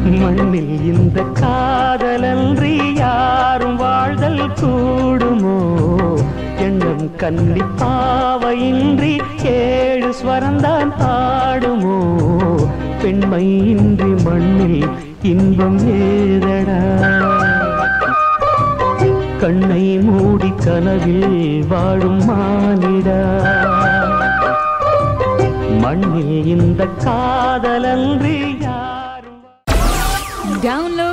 மண்ணில் இந்த காதலன்றி யாரும் வாழ்தல் கூடுமோ எண்ணம் கன்னி பாவையின்றி ஏழு ஸ்வரந்தான் ஆடுமோ பெண்மை இன்றி மண்ணில் இன்பம் ஏதடா கண்ணை மூடி கனவில் வாழும் மானிடா மண்ணில் இந்த காதலன்றி யாரும் Download